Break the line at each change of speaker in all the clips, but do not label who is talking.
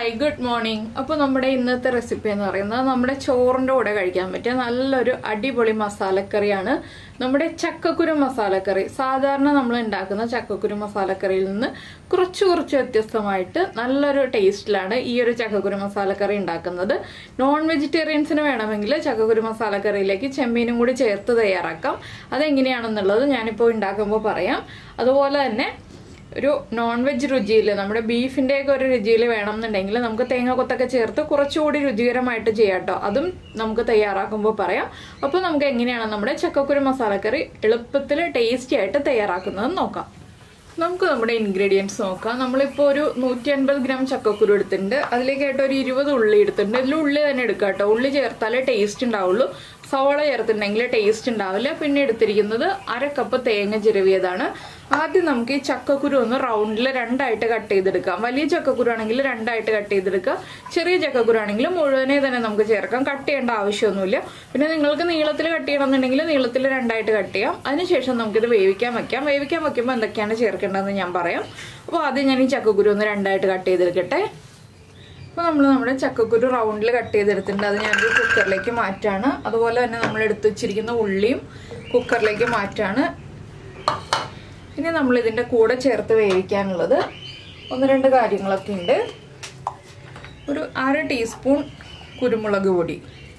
hi good morning അപ്പോൾ നമ്മുടെ ഇന്നത്തെ റെസിപ്പി എന്ന് പറയുന്നത് നമ്മുടെ ചോറിൻ്റെ കൂടെ കഴിക്കാൻ പറ്റിയ നല്ലൊരു അടിപൊളി മസാലക്കറിയാണ് നമ്മുടെ ചക്കക്കുരു മസാലക്കറി സാധാരണ നമ്മൾ ഉണ്ടാക്കുന്ന ചക്കക്കുരു മസാലക്കറിയിൽ നിന്ന് കുറച്ച് കുറച്ച് വ്യത്യസ്തമായിട്ട് നല്ലൊരു ടേസ്റ്റിലാണ് ഈ ഒരു ചക്കക്കുരു മസാലക്കറി ഉണ്ടാക്കുന്നത് നോൺ വെജിറ്റേറിയൻസിന് വേണമെങ്കിൽ ചക്കക്കുരു മസാലക്കറിയിലേക്ക് ചെമ്മീനും കൂടി ചേർത്ത് തയ്യാറാക്കാം അതെങ്ങനെയാണെന്നുള്ളത് ഞാനിപ്പോൾ ഉണ്ടാക്കുമ്പോൾ പറയാം അതുപോലെ തന്നെ ഒരു നോൺ വെജ് രുചിയിൽ നമ്മുടെ ബീഫിന്റെ ഒക്കെ ഒരു രുചിയിൽ വേണമെന്നുണ്ടെങ്കിൽ നമുക്ക് തേങ്ങ കൊത്തൊക്കെ ചേർത്ത് കുറച്ചുകൂടി രുചികരമായിട്ട് ചെയ്യാം കേട്ടോ അതും നമുക്ക് തയ്യാറാക്കുമ്പോൾ പറയാം അപ്പോൾ നമുക്ക് എങ്ങനെയാണ് നമ്മുടെ ചക്കക്കുരു മസാലക്കറി എളുപ്പത്തിൽ ടേസ്റ്റി ആയിട്ട് തയ്യാറാക്കുന്നത് നോക്കാം നമുക്ക് നമ്മുടെ ഇൻഗ്രീഡിയൻസ് നോക്കാം നമ്മളിപ്പോൾ ഒരു നൂറ്റി അൻപത് ഗ്രാം ചക്കക്കുരു എടുത്തിട്ടുണ്ട് അതിലേക്കായിട്ട് ഒരു ഇരുപത് ഉള്ളി എടുത്തിട്ടുണ്ട് ഇതിൽ ഉള്ളി തന്നെ എടുക്കാം കേട്ടോ ഉള്ളി ചേർത്താലേ ടേസ്റ്റ് ഉണ്ടാവുള്ളൂ സവാള ചേർത്തിട്ടുണ്ടെങ്കിൽ ടേസ്റ്റ് ഉണ്ടാവില്ല പിന്നെ എടുത്തിരിക്കുന്നത് അര കപ്പ് തേങ്ങ ചിരവിയതാണ് ആദ്യം നമുക്ക് ഈ ചക്കക്കുരു ഒന്ന് റൗണ്ടിൽ രണ്ടായിട്ട് കട്ട് ചെയ്തെടുക്കാം വലിയ ചക്കക്കുരു ആണെങ്കിൽ രണ്ടായിട്ട് കട്ട് ചെയ്തെടുക്കാം ചെറിയ ചക്കക്കുരു ആണെങ്കിൽ മുഴുവനെ തന്നെ നമുക്ക് ചേർക്കാം കട്ട് ചെയ്യേണ്ട ആവശ്യമൊന്നുമില്ല പിന്നെ നിങ്ങൾക്ക് നീളത്തിൽ കട്ട് ചെയ്യണമെന്നുണ്ടെങ്കിൽ നീളത്തിൽ രണ്ടായിട്ട് കട്ട് ചെയ്യാം അതിനുശേഷം നമുക്കിത് വേവിക്കാൻ വെക്കാം വേവിക്കാൻ വെക്കുമ്പോൾ എന്തൊക്കെയാണ് ചേർക്കേണ്ടതെന്ന് ഞാൻ പറയാം അപ്പോൾ ആദ്യം ഞാൻ ഈ ചക്കക്കുരു ഒന്ന് രണ്ടായിട്ട് കട്ട് ചെയ്തെടുക്കട്ടെ അപ്പോൾ നമ്മൾ നമ്മുടെ ചക്കക്കുരു റൗണ്ടിൽ കട്ട് ചെയ്തെടുത്തിട്ടുണ്ട് അത് ഞാനൊരു കുക്കറിലേക്ക് മാറ്റാണ് അതുപോലെ തന്നെ നമ്മൾ എടുത്തു വെച്ചിരിക്കുന്ന ഉള്ളിയും കുക്കറിലേക്ക് മാറ്റാണ് ഇനി നമ്മൾ ഇതിൻ്റെ കൂടെ ചേർത്ത് വേവിക്കാനുള്ളത് ഒന്ന് രണ്ട് കാര്യങ്ങളൊക്കെ ഉണ്ട് ഒരു അര ടീസ്പൂൺ കുരുമുളക് പൊടി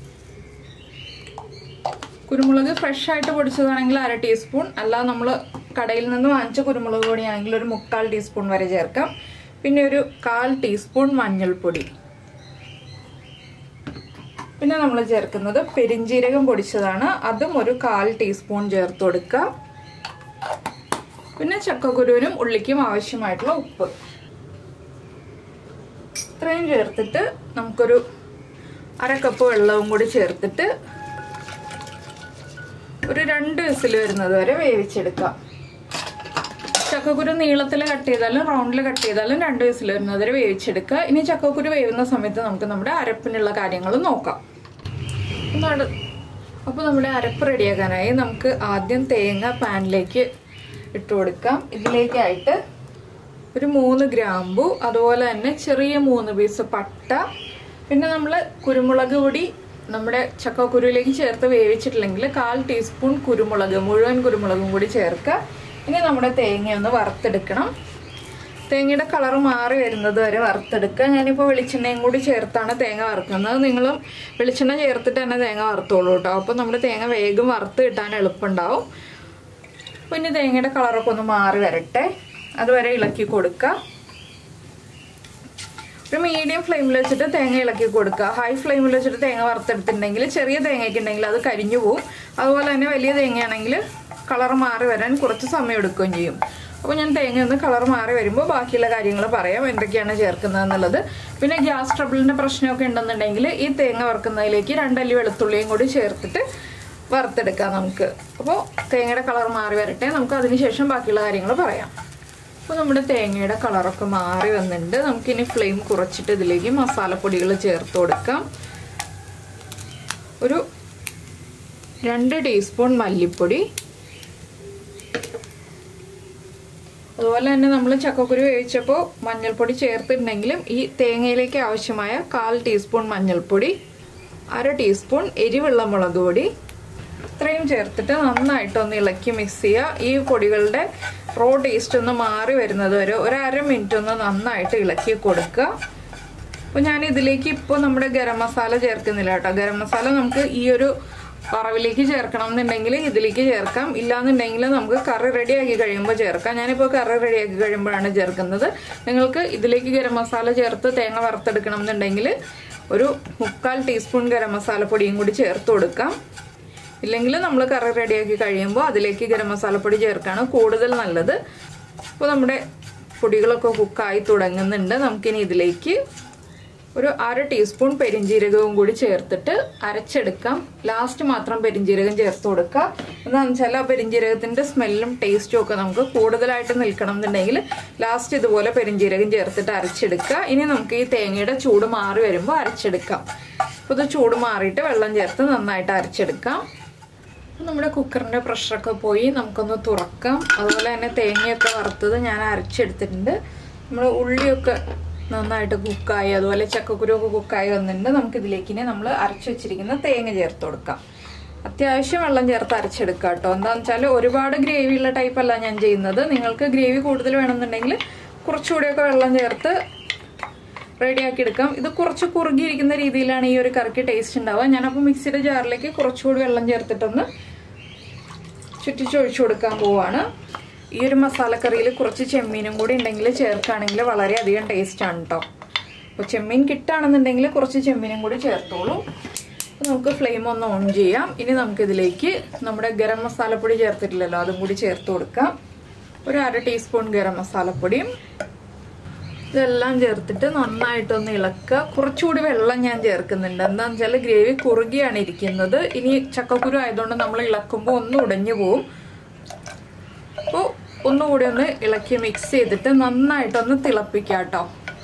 കുരുമുളക് ഫ്രഷ് ആയിട്ട് പൊടിച്ചതാണെങ്കിൽ അര ടീസ്പൂൺ അല്ല നമ്മൾ കടയിൽ നിന്ന് വാങ്ങിച്ച കുരുമുളക് പൊടിയാണെങ്കിൽ ഒരു മുക്കാൽ ടീസ്പൂൺ വരെ ചേർക്കാം പിന്നെ ഒരു കാൽ ടീസ്പൂൺ മഞ്ഞൾപ്പൊടി പിന്നെ നമ്മൾ ചേർക്കുന്നത് പെരിഞ്ജീരകം പൊടിച്ചതാണ് അതും ഒരു കാൽ ടീസ്പൂൺ ചേർത്ത് കൊടുക്കുക പിന്നെ ചക്കക്കുരുവിനും ഉള്ളിക്കും ആവശ്യമായിട്ടുള്ള ഉപ്പ് ഇത്രയും ചേർത്തിട്ട് നമുക്കൊരു അര കപ്പ് വെള്ളവും കൂടി ചേർത്തിട്ട് ഒരു രണ്ട് വിസിൽ വരുന്നത് വരെ വേവിച്ചെടുക്കാം ചക്കക്കുരു നീളത്തിൽ കട്ട് ചെയ്താലും റൗണ്ടിൽ കട്ട് ചെയ്താലും രണ്ട് വിസിൽ വരുന്നത് വരെ വേവിച്ചെടുക്കുക ഇനി ചക്കക്കുരു വേവുന്ന സമയത്ത് നമുക്ക് നമ്മുടെ അരപ്പിനുള്ള കാര്യങ്ങൾ നോക്കാം അപ്പോൾ നമ്മുടെ അരപ്പ് റെഡിയാക്കാനായി നമുക്ക് ആദ്യം തേങ്ങ പാനിലേക്ക് ഇട്ട് കൊടുക്കാം ഇതിലേക്കായിട്ട് ഒരു മൂന്ന് ഗ്രാമ്പു അതുപോലെ തന്നെ ചെറിയ മൂന്ന് പീസ് പട്ട പിന്നെ നമ്മൾ കുരുമുളക് പൊടി നമ്മുടെ ചക്കക്കുരുവിലേക്ക് ചേർത്ത് വേവിച്ചിട്ടില്ലെങ്കിൽ കാൽ ടീസ്പൂൺ കുരുമുളക് മുഴുവൻ കുരുമുളകും കൂടി ചേർക്കുക ഇനി നമ്മുടെ തേങ്ങ ഒന്ന് വറുത്തെടുക്കണം തേങ്ങയുടെ കളർ മാറി വരുന്നത് വരെ വറുത്തെടുക്കുക ഞാനിപ്പോൾ വെളിച്ചെണ്ണയും കൂടി ചേർത്താണ് തേങ്ങ വറുക്കുന്നത് നിങ്ങളും വെളിച്ചെണ്ണ ചേർത്തിട്ട് തന്നെ തേങ്ങ വറുത്തോളൂ കേട്ടോ അപ്പോൾ നമ്മുടെ തേങ്ങ വേഗം വറുത്ത് കിട്ടാൻ എളുപ്പമുണ്ടാവും പിന്നെ തേങ്ങയുടെ കളറൊക്കെ ഒന്ന് മാറി വരട്ടെ അതുവരെ ഇളക്കി കൊടുക്കുക ഒരു മീഡിയം ഫ്ലെയിമിൽ വെച്ചിട്ട് തേങ്ങ ഇളക്കി കൊടുക്കുക ഹൈ ഫ്ലെയിമിൽ വെച്ചിട്ട് തേങ്ങ വറുത്തെടുത്തിട്ടുണ്ടെങ്കിൽ ചെറിയ തേങ്ങയ്ക്ക് ഉണ്ടെങ്കിൽ അത് കരിഞ്ഞു പോവും അതുപോലെ തന്നെ വലിയ തേങ്ങയാണെങ്കിൽ കളർ മാറി വരാൻ കുറച്ച് സമയം എടുക്കുകയും ചെയ്യും അപ്പോൾ ഞാൻ തേങ്ങ ഒന്ന് കളർ മാറി വരുമ്പോൾ ബാക്കിയുള്ള കാര്യങ്ങൾ പറയാം എന്തൊക്കെയാണ് ചേർക്കുന്നത് എന്നുള്ളത് പിന്നെ ഗ്യാസ് ട്രബിളിൻ്റെ പ്രശ്നമൊക്കെ ഉണ്ടെന്നുണ്ടെങ്കിൽ ഈ തേങ്ങ വറുക്കുന്നതിലേക്ക് രണ്ടല്ലി വെളുത്തുള്ളിയും കൂടി ചേർത്തിട്ട് വറുത്തെടുക്കാം നമുക്ക് അപ്പോൾ തേങ്ങയുടെ കളർ മാറി വരട്ടെ നമുക്ക് അതിനുശേഷം ബാക്കിയുള്ള കാര്യങ്ങൾ പറയാം അപ്പോൾ നമ്മുടെ തേങ്ങയുടെ കളറൊക്കെ മാറി വന്നിട്ടുണ്ട് നമുക്കിനി ഫ്ലെയിം കുറച്ചിട്ട് ഇതിലേക്ക് മസാലപ്പൊടികൾ ചേർത്ത് കൊടുക്കാം ഒരു രണ്ട് ടീസ്പൂൺ മല്ലിപ്പൊടി അതുപോലെ തന്നെ നമ്മൾ ചക്കക്കുരു വേവിച്ചപ്പോൾ മഞ്ഞൾപ്പൊടി ചേർത്തിട്ടുണ്ടെങ്കിലും ഈ തേങ്ങയിലേക്ക് ആവശ്യമായ കാൽ ടീസ്പൂൺ മഞ്ഞൾപ്പൊടി അര ടീസ്പൂൺ എരിവുള്ള മുളക് പൊടി ഇത്രയും ചേർത്തിട്ട് നന്നായിട്ടൊന്ന് ഇളക്കി മിക്സ് ചെയ്യുക ഈ പൊടികളുടെ റോ ടേസ്റ്റ് ഒന്ന് മാറി വരുന്നത് വരെ ഒരു അര മിനിറ്റ് ഒന്ന് നന്നായിട്ട് ഇളക്കി കൊടുക്കുക അപ്പോൾ ഞാൻ ഇതിലേക്ക് ഇപ്പോൾ നമ്മുടെ ഗരം മസാല ചേർക്കുന്നില്ല കേട്ടോ ഗരം മസാല നമുക്ക് ഈ ഒരു വറവിലേക്ക് ചേർക്കണം എന്നുണ്ടെങ്കിൽ ഇതിലേക്ക് ചേർക്കാം ഇല്ലാന്നുണ്ടെങ്കിൽ നമുക്ക് കറി റെഡിയാക്കി കഴിയുമ്പോൾ ചേർക്കാം ഞാനിപ്പോൾ കറി റെഡിയാക്കി കഴിയുമ്പോഴാണ് ചേർക്കുന്നത് നിങ്ങൾക്ക് ഇതിലേക്ക് ഗരം മസാല ചേർത്ത് തേങ്ങ വറുത്തെടുക്കണം എന്നുണ്ടെങ്കിൽ ഒരു മുക്കാൽ ടീസ്പൂൺ ഗരം മസാല പൊടിയും കൂടി ചേർത്ത് കൊടുക്കാം ഇല്ലെങ്കിൽ നമ്മൾ കറി റെഡിയാക്കി കഴിയുമ്പോൾ അതിലേക്ക് ഗരം മസാലപ്പൊടി ചേർക്കാണ് കൂടുതൽ നല്ലത് അപ്പോൾ നമ്മുടെ പൊടികളൊക്കെ കുക്കായി തുടങ്ങുന്നുണ്ട് നമുക്കിനി ഇതിലേക്ക് ഒരു അര ടീസ്പൂൺ പെരിഞ്ജീരകവും കൂടി ചേർത്തിട്ട് അരച്ചെടുക്കാം ലാസ്റ്റ് മാത്രം പെരിഞ്ജീരകം ചേർത്ത് കൊടുക്കുക എന്താണെന്ന് വെച്ചാൽ ആ പെരിഞ്ജീരകത്തിൻ്റെ സ്മെല്ലും ടേസ്റ്റും ഒക്കെ നമുക്ക് കൂടുതലായിട്ട് നിൽക്കണം എന്നുണ്ടെങ്കിൽ ലാസ്റ്റ് ഇതുപോലെ പെരിഞ്ജീരകം ചേർത്തിട്ട് അരച്ചെടുക്കുക ഇനി നമുക്ക് ഈ തേങ്ങയുടെ ചൂട് മാറി വരുമ്പോൾ അരച്ചെടുക്കാം അപ്പോൾ ഇത് ചൂട് മാറിയിട്ട് വെള്ളം ചേർത്ത് നന്നായിട്ട് അരച്ചെടുക്കാം നമ്മുടെ കുക്കറിൻ്റെ പ്രഷറൊക്കെ പോയി നമുക്കൊന്ന് തുറക്കാം അതുപോലെ തന്നെ തേങ്ങയൊക്കെ വറുത്തത് ഞാൻ അരച്ചെടുത്തിട്ടുണ്ട് നമ്മൾ ഉള്ളിയൊക്കെ നന്നായിട്ട് കുക്കായി അതുപോലെ ചക്കക്കുരു ഒക്കെ കുക്കായി വന്നിട്ടുണ്ട് നമുക്ക് ഇതിലേക്ക് ഇനി നമ്മൾ അരച്ചു വെച്ചിരിക്കുന്ന തേങ്ങ ചേർത്ത് കൊടുക്കാം അത്യാവശ്യം വെള്ളം ചേർത്ത് അരച്ചെടുക്കാം കേട്ടോ എന്താണെന്ന് വെച്ചാൽ ഒരുപാട് ഗ്രേവി ഉള്ള ടൈപ്പ് അല്ല ഞാൻ ചെയ്യുന്നത് നിങ്ങൾക്ക് ഗ്രേവി കൂടുതൽ വേണമെന്നുണ്ടെങ്കിൽ കുറച്ചുകൂടിയൊക്കെ വെള്ളം ചേർത്ത് റെഡിയാക്കി എടുക്കാം ഇത് കുറച്ച് കുറുകിയിരിക്കുന്ന രീതിയിലാണ് ഈ ഒരു കറിക്ക് ടേസ്റ്റ് ഉണ്ടാവുക ഞാനപ്പോൾ മിക്സിയുടെ ജാറിലേക്ക് കുറച്ചുകൂടി വെള്ളം ചേർത്തിട്ടൊന്ന് ചുറ്റിച്ചൊഴിച്ചു കൊടുക്കാൻ പോവാണ് ഈ ഒരു മസാലക്കറിയിൽ കുറച്ച് ചെമ്മീനും കൂടി ഉണ്ടെങ്കിൽ ചേർക്കുകയാണെങ്കിൽ വളരെയധികം ടേസ്റ്റാണ് കേട്ടോ അപ്പോൾ ചെമ്മീൻ കിട്ടുകയാണെന്നുണ്ടെങ്കിൽ കുറച്ച് ചെമ്മീനും കൂടി ചേർത്തോളൂ അപ്പോൾ നമുക്ക് ഫ്ലെയിം ഒന്ന് ഓൺ ചെയ്യാം ഇനി നമുക്കിതിലേക്ക് നമ്മുടെ ഗരം മസാലപ്പൊടി ചേർത്തിട്ടില്ലല്ലോ അതും കൂടി ചേർത്ത് കൊടുക്കാം ഒരു അര ടീസ്പൂൺ ഗരം മസാലപ്പൊടിയും ഇതെല്ലാം ചേർത്തിട്ട് നന്നായിട്ടൊന്ന് ഇളക്കുക കുറച്ചുകൂടി വെള്ളം ഞാൻ ചേർക്കുന്നുണ്ട് എന്താണെന്ന് വെച്ചാൽ ഗ്രേവി കുറുകിയാണ് ഇരിക്കുന്നത് ഇനി ചക്കക്കുരു ആയതുകൊണ്ട് നമ്മൾ ഇളക്കുമ്പോൾ ഒന്ന് ഉടഞ്ഞു പോവും അപ്പോൾ ഒന്നുകൂടി ഒന്ന് ഇളക്കി മിക്സ് ചെയ്തിട്ട് നന്നായിട്ടൊന്ന് തിളപ്പിക്കാം കേട്ടോ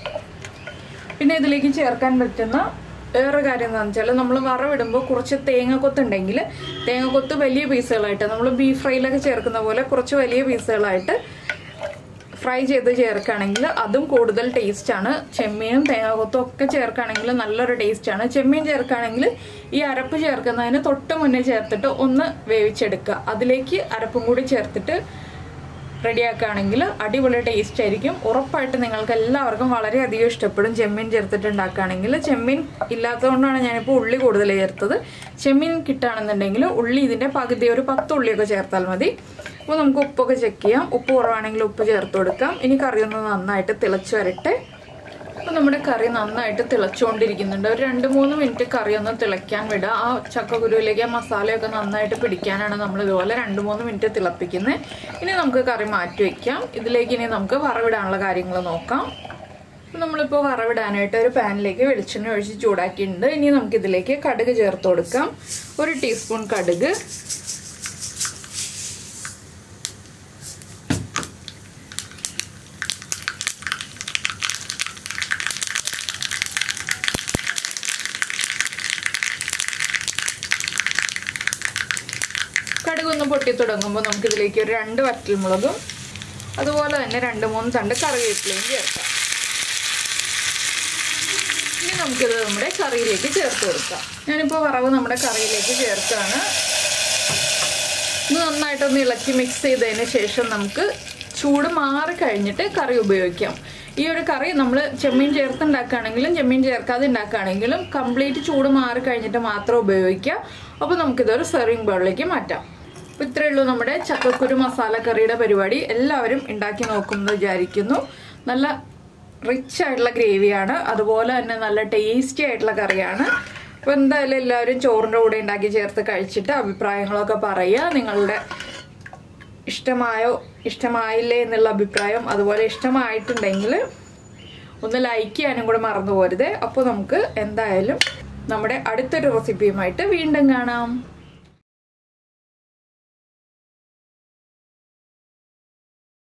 പിന്നെ ഇതിലേക്ക് ചേർക്കാൻ പറ്റുന്ന വേറെ കാര്യം എന്താണെന്ന് വെച്ചാൽ നമ്മൾ വറവിടുമ്പോൾ കുറച്ച് തേങ്ങക്കൊത്ത് ഉണ്ടെങ്കിൽ തേങ്ങക്കൊത്ത് വലിയ പീസുകളായിട്ട് നമ്മൾ ബീഫ് ഫ്രൈയിലൊക്കെ ചേർക്കുന്ന പോലെ കുറച്ച് വലിയ പീസുകളായിട്ട് ഫ്രൈ ചെയ്ത് ചേർക്കുകയാണെങ്കിൽ അതും കൂടുതൽ ടേസ്റ്റാണ് ചെമ്മീനും തേങ്ങാക്കൊത്തും ഒക്കെ ചേർക്കുകയാണെങ്കിൽ നല്ലൊരു ടേസ്റ്റാണ് ചെമ്മീൻ ചേർക്കുകയാണെങ്കിൽ ഈ അരപ്പ് ചേർക്കുന്നതിന് തൊട്ട് മുന്നേ ചേർത്തിട്ട് ഒന്ന് വേവിച്ചെടുക്കുക അതിലേക്ക് അരപ്പും കൂടി ചേർത്തിട്ട് റെഡിയാക്കുകയാണെങ്കിൽ അടിപൊളി ടേസ്റ്റ് ആയിരിക്കും ഉറപ്പായിട്ട് നിങ്ങൾക്ക് എല്ലാവർക്കും വളരെയധികം ഇഷ്ടപ്പെടും ചെമ്മീൻ ചേർത്തിട്ട് ഉണ്ടാക്കുകയാണെങ്കിൽ ചെമ്മീൻ ഇല്ലാത്തതുകൊണ്ടാണ് ഞാനിപ്പോൾ ഉള്ളി കൂടുതൽ ചേർത്തത് ചെമ്മീൻ കിട്ടുകയാണെന്നുണ്ടെങ്കിൽ ഉള്ളി ഇതിൻ്റെ പകുതി ഒരു പത്ത് ഉള്ളിയൊക്കെ ചേർത്താൽ മതി അപ്പോൾ നമുക്ക് ഉപ്പൊക്കെ ചെക്ക് ചെയ്യാം ഉപ്പ് കുറവാണെങ്കിൽ ഉപ്പ് ചേർത്ത് കൊടുക്കാം ഇനി കറി ഒന്ന് നന്നായിട്ട് തിളച്ച് വരട്ടെ അപ്പോൾ നമ്മുടെ കറി നന്നായിട്ട് തിളച്ചുകൊണ്ടിരിക്കുന്നുണ്ട് ഒരു രണ്ട് മൂന്ന് മിനിറ്റ് കറി ഒന്ന് തിളയ്ക്കാൻ വിടുക ആ ചക്കക്കുരുവിലേക്ക് ആ മസാലയൊക്കെ നന്നായിട്ട് പിടിക്കാനാണ് നമ്മൾ ഇതുപോലെ രണ്ട് മൂന്ന് മിനിറ്റ് തിളപ്പിക്കുന്നത് ഇനി നമുക്ക് കറി മാറ്റി വയ്ക്കാം ഇതിലേക്ക് ഇനി നമുക്ക് വറവിടാനുള്ള കാര്യങ്ങൾ നോക്കാം അപ്പോൾ നമ്മളിപ്പോൾ വറവിടാനായിട്ട് ഒരു പാനിലേക്ക് വെളിച്ചെണ്ണ ഒഴിച്ച് ചൂടാക്കിയിട്ടുണ്ട് ഇനി നമുക്ക് ഇതിലേക്ക് കടുക് ചേർത്ത് കൊടുക്കാം ഒരു ടീസ്പൂൺ കടുക് കടുകൊന്ന് പൊട്ടി തുടങ്ങുമ്പോൾ നമുക്ക് ഇതിലേക്ക് ഒരു രണ്ട് വറ്റൽമുളകും അതുപോലെ തന്നെ രണ്ട് മൂന്ന് തണ്ട് കറിവേപ്പിലയും ചേർക്കാം ഇനി നമുക്കിത് നമ്മുടെ കറിയിലേക്ക് ചേർത്ത് കൊടുക്കാം ഞാനിപ്പോൾ വറവ് നമ്മുടെ കറിയിലേക്ക് ചേർത്താണ് ഇത് നന്നായിട്ടൊന്ന് ഇളക്കി മിക്സ് ചെയ്തതിന് ശേഷം നമുക്ക് ചൂട് മാറി കഴിഞ്ഞിട്ട് കറി ഉപയോഗിക്കാം ഈ ഒരു കറി നമ്മൾ ചെമ്മീൻ ചേർത്ത് ഉണ്ടാക്കുകയാണെങ്കിലും ചെമ്മീൻ ചേർക്കാതെ ഉണ്ടാക്കുകയാണെങ്കിലും കംപ്ലീറ്റ് ചൂട് മാറി കഴിഞ്ഞിട്ട് മാത്രം ഉപയോഗിക്കാം അപ്പോൾ നമുക്കിതൊരു സെർവിങ് ബൗളിലേക്ക് മാറ്റാം അപ്പോൾ ഇത്രയേ ഉള്ളൂ നമ്മുടെ ചക്കക്കുരു മസാല കറിയുടെ പരിപാടി എല്ലാവരും ഉണ്ടാക്കി നോക്കുമെന്ന് വിചാരിക്കുന്നു നല്ല റിച്ച് ആയിട്ടുള്ള ഗ്രേവിയാണ് അതുപോലെ തന്നെ നല്ല ടേസ്റ്റി ആയിട്ടുള്ള കറിയാണ് അപ്പോൾ എന്തായാലും എല്ലാവരും ചോറിൻ്റെ കൂടെ ഉണ്ടാക്കി ചേർത്ത് കഴിച്ചിട്ട് അഭിപ്രായങ്ങളൊക്കെ പറയുക നിങ്ങളുടെ ഇഷ്ടമായോ ഇഷ്ടമായില്ലേ എന്നുള്ള അഭിപ്രായം അതുപോലെ ഇഷ്ടമായിട്ടുണ്ടെങ്കിൽ ഒന്ന് ലൈക്ക് ചെയ്യാനും കൂടെ മറന്നു പോരുത് അപ്പോൾ നമുക്ക് എന്തായാലും നമ്മുടെ അടുത്തൊരു റെസിപ്പിയുമായിട്ട് വീണ്ടും കാണാം